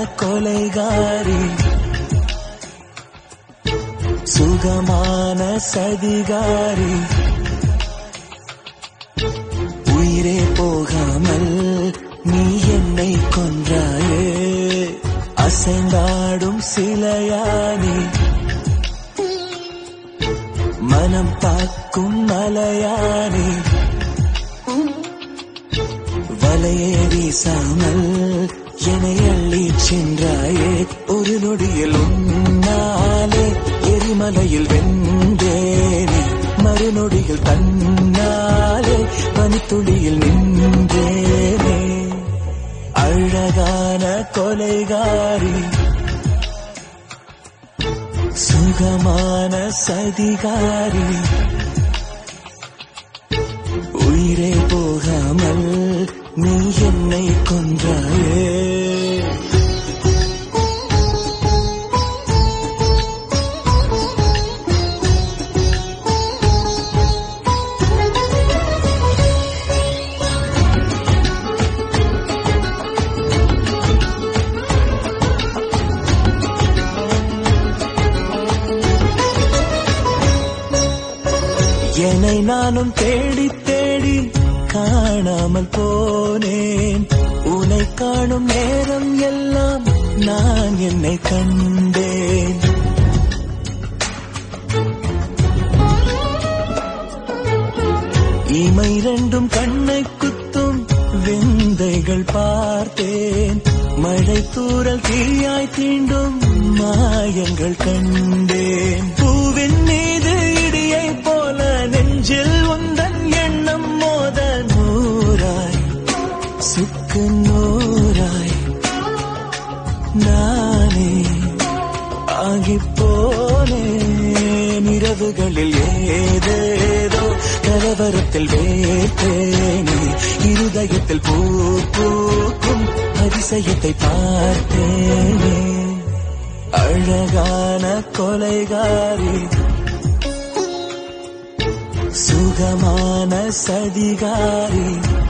கொலைகாரி சுகமான சதிகாரி உயிரே போகாமல் நீ என்னை கொன்றாயே அசைந்தாடும் சிலையானி மனம் தாக்கும் மலையானி வலையே வீசாமல் என்னை அள்ளி சென்றாயே ஒரு நொடியில் உன்னாலே எரிமலையில் வெந்தேனே மறுநொடியில் தன்னாலே பனித்துளியில் நின்றேனே அழகான கொலைகாரி சுகமான சதிகாரி உயிரே போகாமல் நீ என்னை கொன்றாயே என்னை நானும் தேடி தேடி காணாமல் போனேன் உன்னை காணும் நேரம் எல்லாம் நான் என்னை கண்டேன் இமை ரெண்டும் கண்ணை குத்தும் விந்தைகள் பார்த்தேன் மழை தூறல் தீயாய் தீண்டும் மாயங்கள் கண்டேன் பூவின் மீது இடியை போல நெஞ்சில் உந்தன் எண்ணம் மோத நூறாய் சுக்கு நூறாய் நானே ஆகிப் போனேன் இரவுகளில் ஏதேதோ கலவரத்தில் வேட்டேனே இருதயத்தில் பூ பூக்கும் அதிசயத்தை பார்த்தேனே அழகான கொலைகாரி சுகமான சதிகாரி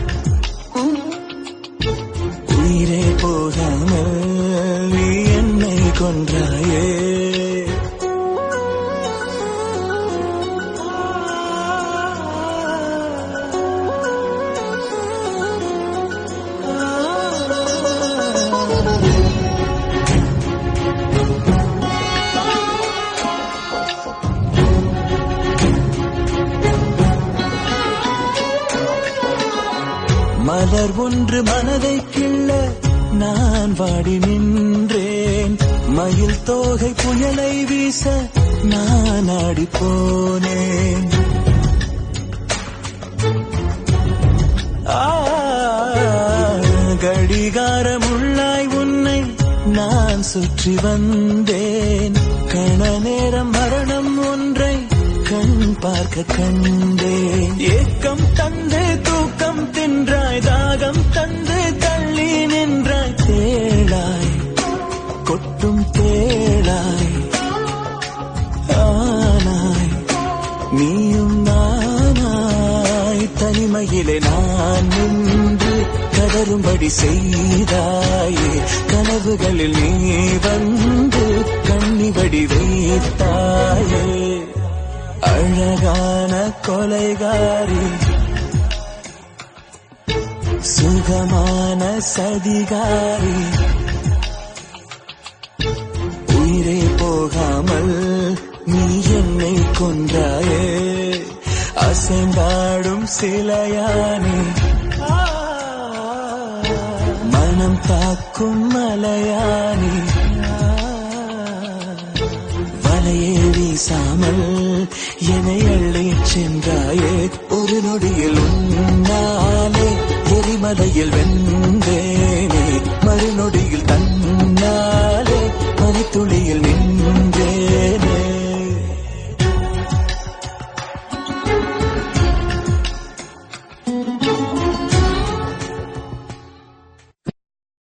உயிரே போகாமல் நீ என்னை கொன்றாயே மலர் ஒன்று மனதை கிள்ள நான் வாடி நின்றேன் மயில் தோகை புயலை வீச நான் ஆடி போனேன் ஆ, கடிகாரம் உள்ளாய் உன்னை நான் சுற்றி வந்தேன் கண நேரம் மரணம் ஒன்றை கண் பார்க்க கண்டேன் ஏக்கம் தந்து தூக்கம் தின்றாய் தாகம் தந்து தள்ளி நின்றாய் தேளாய் கொட்டும் தேளாய் ஆனாய் நீயும் நானாய் தனிமையிலே நான் நின்று கதரும்படி செய்தாயே கனவுகளில் நீ வந்து கண்ணிவடி வைத்தாயே அழகான கொலைகாரி சுகமான சதிகாரி உயிரே போகாமல் நீ என்னை கொன்றாயே அசைந்தாடும் சிலையானே மனம் தாக்கும் மலையானே வலையே வீசாமல் என்னை அள்ளி சென்றாயே ஒரு நொடியில் உன்னாலே எரிமலையில் வெந்தேனே மறுநொடியில் தன்னாலே பனித்துளியில் நின்றே